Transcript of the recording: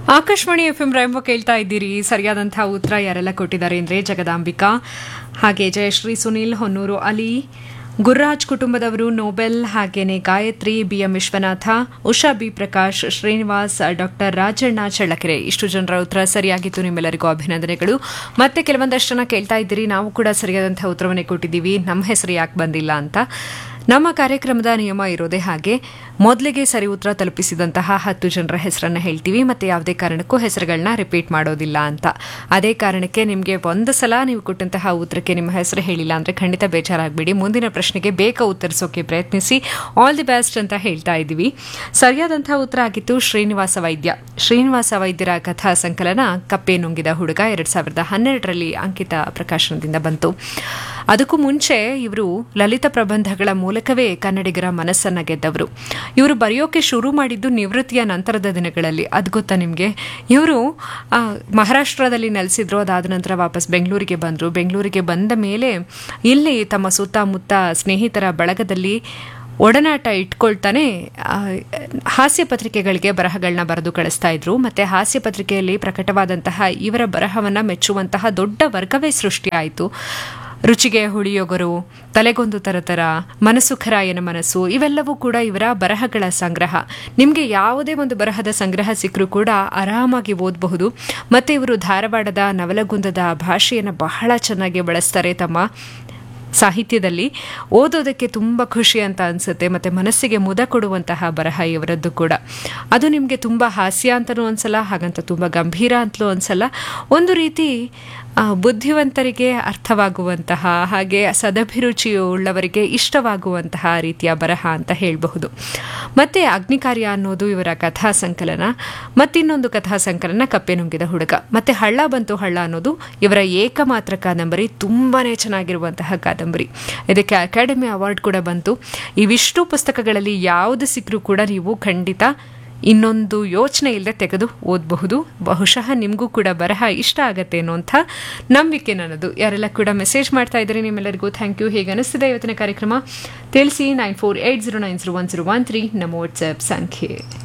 Akashvani F M ರೈಂಬ ಕೇಳ್ತಾ ಇದ್ದೀರಿ ಸರಿಯಾದಂತಹ ಉತ್ತರ ಯಾರೆಲ್ಲ ಕೊಟ್ಟಿದ್ದಾರೆ ಅಂದರೆ ಜಗದಾಂಬಿಕಾ ಹಾಗೆ ಜಯಶ್ರೀ ಸುನೀಲ್ ಹೊನ್ನೂರು ಅಲಿ ಗುರ್ರಾಜ್ ಕುಟುಂಬದವರು ನೋಬೆಲ್ ಹಾಗೇನೆ Gayathri BM Vishwanatha Usha B Prakash Srinivas doctor Rajanna Challakere ಇಷ್ಟು ಜನರ ಉತ್ತರ ಸರಿಯಾಗಿತ್ತು ನಿಮ್ಮೆಲ್ಲರಿಗೂ ಅಭಿನಂದನೆಗಳು ಮತ್ತೆ ಕೆಲವೊಂದಷ್ಟು ಜನ ಕೇಳ್ತಾ ಇದ್ದೀರಿ ನಾವು ಕೂಡ ಸರಿಯಾದಂತಹ ಉತ್ತರವನ್ನೇ ಕೊಟ್ಟಿದ್ದೀವಿ ನಮ್ಮ ಹೆಸರು ಯಾಕೆ ಬಂದಿಲ್ಲ ಅಂತ ನಮ್ಮ ಕಾರ್ಯಕ್ರಮದ ನಿಯಮ ಇರೋದೇ ಹಾಗೆ ಮೊದಲಿಗೆ ಸರಿ ಉತ್ತರ ತಲುಪಿಸಿದಂತಹ ಹತ್ತು ಜನರ ಹೆಸರನ್ನು ಹೇಳ್ತೀವಿ ಮತ್ತೆ ಯಾವುದೇ ಕಾರಣಕ್ಕೂ ಹೆಸರುಗಳನ್ನ ರಿಪೀಟ್ ಮಾಡೋದಿಲ್ಲ ಅಂತ ಅದೇ ಕಾರಣಕ್ಕೆ ನಿಮಗೆ ಒಂದು ಸಲ ನೀವು ಕೊಟ್ಟಂತಹ ಉತ್ತರಕ್ಕೆ ನಿಮ್ಮ ಹೆಸರು ಹೇಳಿಲ್ಲ ಅಂದರೆ ಖಂಡಿತ ಬೇಜಾರಾಗಬೇಡಿ ಮುಂದಿನ ಪ್ರಶ್ನೆಗೆ ಬೇಗ ಉತ್ತರಿಸೋಕೆ ಪ್ರಯತ್ನಿಸಿ ಆಲ್ ದಿ ಬೆಸ್ಟ್ ಅಂತ ಹೇಳ್ತಾ ಇದ್ದೀವಿ ಸರಿಯಾದಂತಹ ಉತ್ತರ ಆಗಿತ್ತು ಶ್ರೀನಿವಾಸ ವೈದ್ಯ ಶ್ರೀನಿವಾಸ ವೈದ್ಯರ ಕಥಾ ಸಂಕಲನ ಕಪ್ಪೆ ನುಂಗಿದ ಹುಡುಗ ಎರಡ್ ಸಾವಿರದ ಹನ್ನೆರಡರಲ್ಲಿ ಅಂಕಿತ ಪ್ರಕಾಶನದಿಂದ ಬಂತು ಅದಕ್ಕೂ ಮುಂಚೆ ಇವರು ಲಲಿತ ಪ್ರಬಂಧಗಳ ಮೂಲಕವೇ ಕನ್ನಡಿಗರ ಮನಸ್ಸನ್ನ ಗೆದ್ದವರು ಇವರು ಬರೆಯೋಕೆ ಶುರು ಮಾಡಿದ್ದು ನಿವೃತ್ತಿಯ ನಂತರದ ದಿನಗಳಲ್ಲಿ ಅದು ಗೊತ್ತಾ ನಿಮಗೆ ಇವರು ಮಹಾರಾಷ್ಟ್ರದಲ್ಲಿ ನೆಲೆಸಿದ್ರು ಅದಾದ ನಂತರ ವಾಪಸ್ ಬೆಂಗಳೂರಿಗೆ ಬಂದರು ಬೆಂಗಳೂರಿಗೆ ಬಂದ ಮೇಲೆ ಇಲ್ಲಿ ತಮ್ಮ ಸುತ್ತಮುತ್ತ ಸ್ನೇಹಿತರ ಬಳಗದಲ್ಲಿ ಒಡನಾಟ ಇಟ್ಕೊಳ್ತಾನೆ ಹಾಸ್ಯ ಪತ್ರಿಕೆಗಳಿಗೆ ಬರಹಗಳನ್ನ ಬರೆದು ಕಳಿಸ್ತಾ ಇದ್ರು ಮತ್ತೆ ಹಾಸ್ಯ ಪತ್ರಿಕೆಯಲ್ಲಿ ಪ್ರಕಟವಾದಂತಹ ಇವರ ಬರಹವನ್ನು ಮೆಚ್ಚುವಂತಹ ದೊಡ್ಡ ವರ್ಗವೇ ಸೃಷ್ಟಿಯಾಯಿತು ರುಚಿಗೆ ಹುಳಿಯೊಗರು ತಲೆಗೊಂದು ತರತರ ಮನಸ್ಸು ಖರಾಯನ ಮನಸ್ಸು ಇವೆಲ್ಲವೂ ಕೂಡ ಇವರ ಬರಹಗಳ ಸಂಗ್ರಹ ನಿಮಗೆ ಯಾವುದೇ ಒಂದು ಬರಹದ ಸಂಗ್ರಹ ಸಿಕ್ಕರೂ ಕೂಡ ಆರಾಮಾಗಿ ಓದಬಹುದು ಮತ್ತು ಇವರು ಧಾರವಾಡದ ನವಲಗುಂದದ ಭಾಷೆಯನ್ನು ಬಹಳ ಚೆನ್ನಾಗಿ ಬಳಸ್ತಾರೆ ತಮ್ಮ ಸಾಹಿತ್ಯದಲ್ಲಿ ಓದೋದಕ್ಕೆ ತುಂಬ ಖುಷಿ ಅಂತ ಅನಿಸುತ್ತೆ ಮತ್ತು ಮನಸ್ಸಿಗೆ ಮುದ ಕೊಡುವಂತಹ ಬರಹ ಇವರದ್ದು ಕೂಡ ಅದು ನಿಮಗೆ ತುಂಬ ಹಾಸ್ಯ ಅಂತಲೂ ಅನ್ಸಲ್ಲ ಹಾಗಂತ ತುಂಬ ಗಂಭೀರ ಅಂತಲೂ ಅನ್ಸಲ್ಲ ಒಂದು ರೀತಿ ಬುದ್ಧಿವಂತರಿಗೆ ಅರ್ಥವಾಗುವಂತಹ ಹಾಗೆ ಸದಭಿರುಚಿ ಉಳ್ಳವರಿಗೆ ಇಷ್ಟವಾಗುವಂತಹ ರೀತಿಯ ಬರಹ ಅಂತ ಹೇಳಬಹುದು ಮತ್ತೆ ಅಗ್ನಿಕಾರ್ಯ ಅನ್ನೋದು ಇವರ ಕಥಾ ಸಂಕಲನ ಮತ್ತಿನ್ನೊಂದು ಕಥಾ ಸಂಕಲನ ಕಪ್ಪೆ ನುಂಗಿದ ಹುಡುಗ ಮತ್ತೆ ಹಳ್ಳ ಬಂತು ಹಳ್ಳ ಅನ್ನೋದು ಇವರ ಏಕಮಾತ್ರ ಕಾದಂಬರಿ ತುಂಬಾನೇ ಚೆನ್ನಾಗಿರುವಂತಹ ಕಾದಂಬರಿ ಇದಕ್ಕೆ ಅಕಾಡೆಮಿ ಅವಾರ್ಡ್ ಕೂಡ ಬಂತು ಇವಿಷ್ಟು ಪುಸ್ತಕಗಳಲ್ಲಿ ಯಾವುದು ಸಿಕ್ಕರೂ ಕೂಡ ನೀವು ಖಂಡಿತ ಇನ್ನೊಂದು ಯೋಚನೆ ಇಲ್ಲದೆ ತೆಗೆದು ಓದಬಹುದು ಬಹುಶಃ ನಿಮಗೂ ಕೂಡ ಬರಹ ಇಷ್ಟ ಆಗತ್ತೆ ಅನ್ನೋಂಥ ನಂಬಿಕೆ ನನ್ನದು ಯಾರೆಲ್ಲ ಕೂಡ ಮೆಸೇಜ್ ಮಾಡ್ತಾ ಇದ್ದಾರೆ ನಿಮ್ಮೆಲ್ಲರಿಗೂ ಥ್ಯಾಂಕ್ ಯು ಹೇಗೆ ಅನಿಸ್ತಿದೆ ಇವತ್ತಿನ ಕಾರ್ಯಕ್ರಮ ತಿಳಿಸಿ nine four eight zero nine zero one zero one three ನಮ್ಮ ವಾಟ್ಸ್ಆ್ಯಪ್ ಸಂಖ್ಯೆ